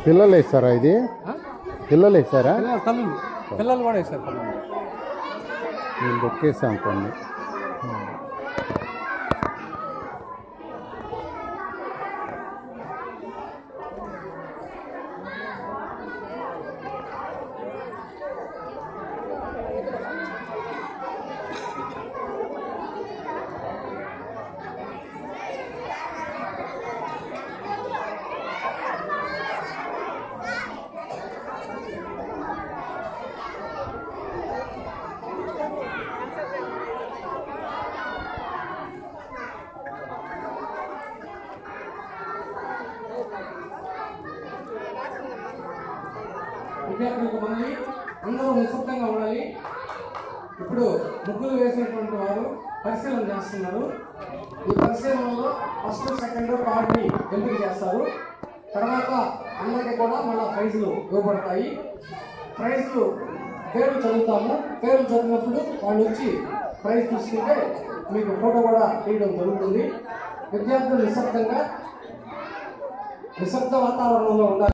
పిల్లలు వేస్తారా ఇది ఆ? పిల్లలు వేస్తారా పిల్లలు తల్లులు పిల్లలు కూడా వేస్తారు తల్లులు వీళ్ళు దొక్కేసాం కొన్ని విద్యార్థులకు మనవి అందరూ నిశ్శబ్దంగా ఉండాలి ఇప్పుడు ముగ్గులు వేసినటువంటి వారు పరిశీలన చేస్తున్నారు ఈ పరిశీలనలో ఫస్ట్ సెకండ్ థర్డ్ని ఎంపిక చేస్తారు తర్వాత అందరికీ కూడా మళ్ళీ ప్రైజులు ఇవ్వబడతాయి ప్రైజులు పేర్లు చదువుతాము పేర్లు చదివినప్పుడు వాళ్ళు వచ్చి ప్రైజ్ తీసుకుంటే మీకు ఫోటో కూడా తీయడం జరుగుతుంది విద్యార్థులు నిశ్శబ్దంగా నిశ్శబ్ద వాతావరణంలో ఉండాలి